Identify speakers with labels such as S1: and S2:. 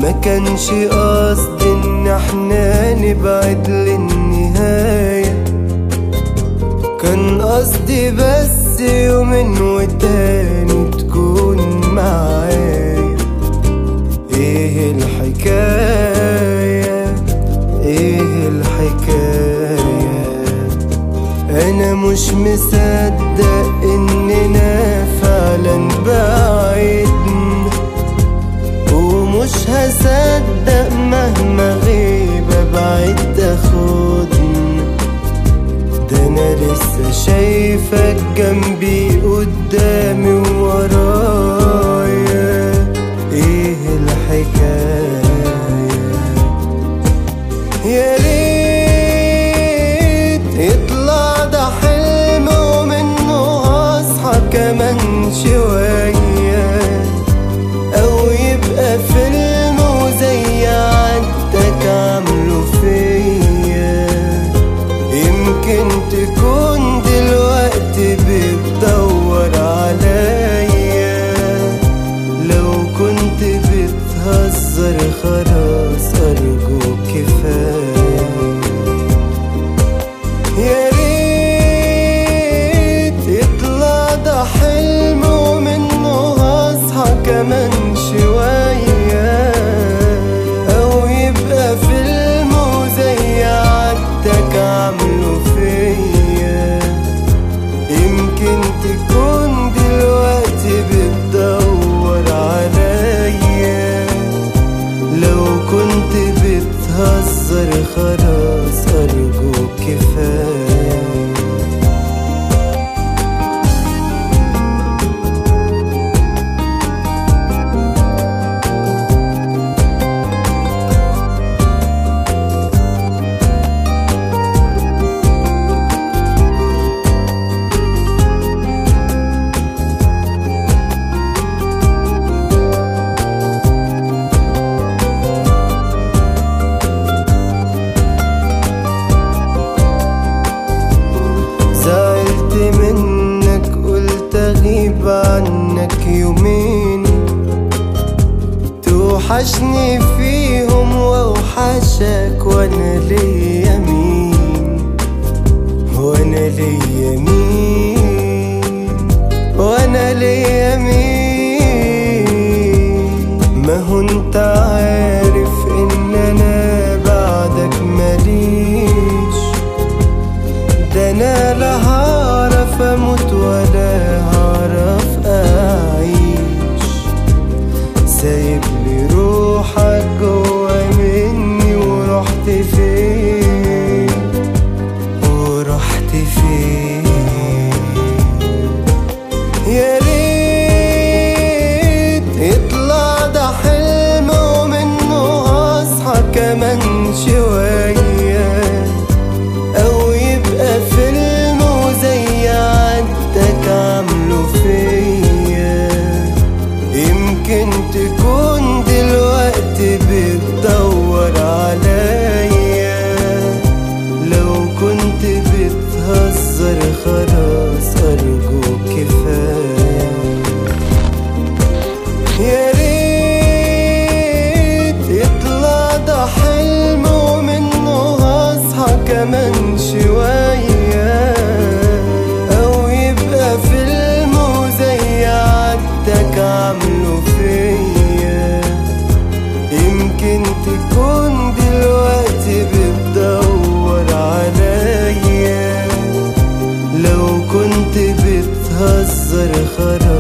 S1: ما كانش قصدي ان احنا نبعد للنهاية كان قصدي بس يومين وتاني تكون معايا ايه الحكاية ايه الحكاية انا مش مصدق اننا فعلا بعيدنا ومش هصدق مهما غيب ابعد تاخدنا ده انا لسه شايفك جنبي قدامي وورايا ايه الحكايه يا ريت يطلع ده حلم ومنه اصحى كمان شوية او يبقى فيلم وزي عادتك عامله فيا يمكن تكون دلوقتي بتدور عليا لو كنت بتهزر خلاص أرجوك كفاية يا ريت يطلع ده حلم ومنه هصحى كمان شوية أو يبقى فيلم وزي عادتك عامله فيا يمكن تكون دلوقتي بتدور عليا لو كنت بتهزر خلاص أرجوك كفاية زعلت منك قلت اغيب عنك يومين توحشني فيهم واوحشك وانا ليا مين وانا ليا مين وانا ليا مين ما هو انت عارف ان انا بعدك ماليش ده انا لا هعرف اموت ولا هعرف اعيش سايب لي روحك جوا مني ورحت فين ورحت فين يا ريت يطلع ده حلم ومنه اصحى كمان شويه أو يبقى فيلم وزي عادتك عامله فيا يمكن تكون دلوقتي بتدور عليا لو كنت بتهزر خلاص أرجوك كفاية يا ريت يطلع ده حلم ومنه هصحى كمان شوية أو يبقى فيلم وزي عادتك عامله فيا يمكن تكون دلوقتي بتدور عليا لو كنت بتهزر خلاص